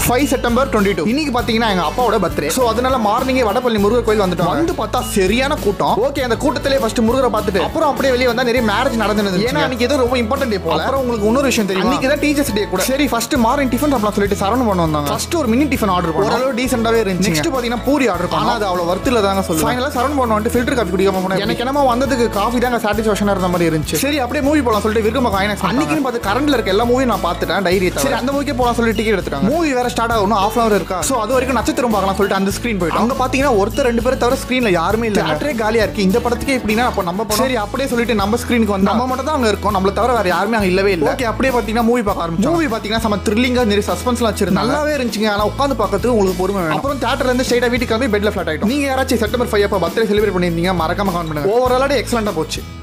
five September twenty two இன்னைக்கு பாத்தீங்கன்னா எங்க அப்பாவோட பர்த்டே ஸோ அதனால மார்னிங்கே வடபள்ளி முருகர் கோயில் வந்துட்டோம் வந்து பார்த்தா சரியான கூட்டம் ஓகே அந்த கூட்டத்திலே ஃபர்ஸ்ட் முருகரை பார்த்துட்டு அப்புறம் அப்படியே வெளியே வந்தா நிறைய மேரேஜ் நடந்தது ஏன்னா அன்னைக்கு ஏதோ ரொம்ப இம்பார்ட்டன்ட் டே போல அப்புறம் உங்களுக்கு இன்னொரு விஷயம் தெரியும் அன்னைக்கு தான் டீச்சர்ஸ் டே கூட சரி ஃபர்ஸ்ட் மார்னிங் டிஃபன் சாப்பிடலாம் சொல்லிட்டு சரவணம் பண்ண வந்தாங்க ஃபர்ஸ்ட் ஒரு மினி டிஃபன் ஆர்டர் பண்ணோம் ஓரளவு டீசென்டாவே இருந்துச்சு நெக்ஸ்ட் பாத்தீங்கன்னா பூரி ஆர்டர் பண்ணோம் அது அவ்வளவு வர்த்துல தாங்க சொல்லுவேன் ஃபைனலா சரவணம் பண்ண வந்துட்டு ஃபில்டர் காஃபி குடிக்காம போனேன் எனக்கு என்னமோ வந்ததுக்கு காஃபி தாங்க சாட்டிஸ்ஃபேக்ஷனா இருந்த மாதிரி இருந்துச்சு சரி அப்படியே மூவி போலாம் சொல்லிட்டு விரும்ப காயினக்ஸ் அன்னைக்குன்னு பார்த்து கரண்ட்ல இருக்க எல்லா மூவியும் நான் பார்த்துட்டேன் டைரி சரி அந்த மூவிக்கே போலாம் சொல்லி டிக்கெட் எடுத்துட்டாங்க மூவி வேற ஸ்டார்ட் ஆகணும் ஆஃப் அவர் இருக்கா சோ அது வரைக்கும் நட்சத்திரம் பார்க்கலாம் சொல்லிட்டு அந்த ஸ்கிரீன் போயிட்டு அங்க பாத்தீங்கன்னா ஒருத்தர் ரெண்டு பேர் தவிர ஸ்கிரீன்ல யாருமே இல்ல தேட்டரே காலியா இருக்கு இந்த படத்துக்கே எப்படின்னா அப்ப நம்ம படம் சரி அப்படியே சொல்லிட்டு நம்ம ஸ்கிரீனுக்கு வந்து நம்ம மட்டும் தான் அங்க இருக்கோம் நம்மள தவிர வேற யாருமே அங்க இல்லவே இல்ல ஓகே அப்படியே பாத்தீங்கன்னா மூவி பார்க்க ஆரம்பிச்சோம் மூவி பாத்தீங்கன்னா நம்ம த்ரில்லிங்கா நிறைய சஸ்பென்ஸ்லாம் வச்சிருந்தாங்க நல்லாவே இருந்துச்சுங்க ஆனா உட்காந்து பார்க்கறதுக்கு உங்களுக்கு பொறுமை வேணும் அப்புறம் தேட்டர்ல இருந்து ஸ்ட்ரைட்டா வீட்டுக்கு வந்து பெட்ல ஃபிளாட் ஆயிட்டோம் நீங்க யாராச்சும் செப்டம்பர் ஃபைவ் அப்ப பர்த்டே செலிப்ரேட் பண்ணிருந்தீங்க மறக்காம கமெண்ட் பண்ணுங்க ஓவராலாக எக்ஸலண்டா போச்சு